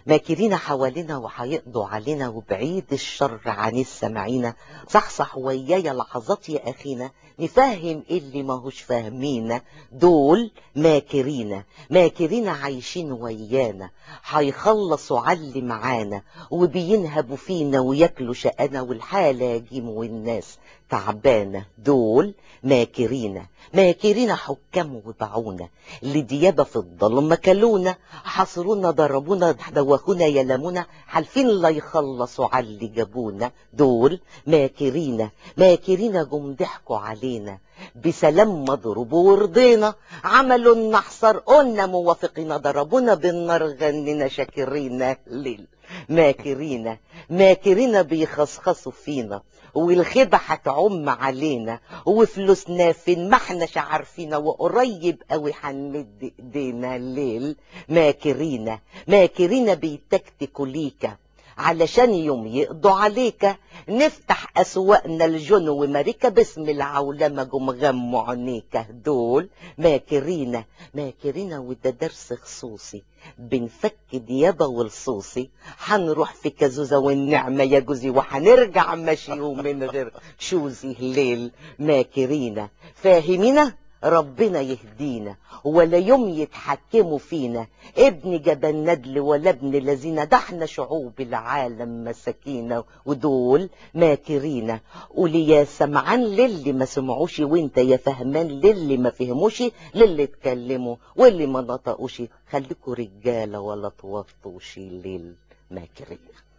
ماكرين حوالينا وهيقضوا علينا وبعيد الشر عن السامعين صحصح ويايا لحظات يا اخينا نفهم اللي ماهوش فاهمينا دول ماكرين ماكرين عايشين ويانا هيخلصوا علي معانا وبينهبوا فينا وياكلوا شقنا والحالة جيم والناس تعبانة دول ماكرين ماكرين حكام وباعونا لديابة في الظلم كلونا حصرونا ضربونا دوخونا يلمونا حالفين لا يخلصوا على اللي جابونا دول ماكرين ماكرين جم ضحكوا علينا بسلام مضروب ورضينا عملوا النحصر قلنا موافقين ضربونا بالنار غنينا شاكرين ليل ماكرين ماكرين بيخصخصوا فينا والخيبة هتعم علينا وفلوسنا فين ما احناش عارفين وقريب قوي هنمد ايدينا الليل ماكرين ماكرين بيتكتكوا ليكا علشان يوم يقضوا عليك نفتح أسواقنا الجن وماريكا باسم العولمة جم غموا عينيك دول ماكرين ماكرين وده درس خصوصي بنفك ديابة والصوصي هنروح في كزوزة والنعمة يا جوزي وهنرجع ماشي ومن غير شوزي ليل ماكرين فاهمين ربنا يهدينا ولا يوم يتحكموا فينا ابن جبل ندل ولا ابن لذينة ده احنا شعوب العالم مساكينة ودول ماكرين قولي يا سمعان للي ما سمعوش وانت يا فهمان للي ما فهموش للي اتكلموا واللي ما نطقوش خليكوا رجالة ولا توطوش للماكرين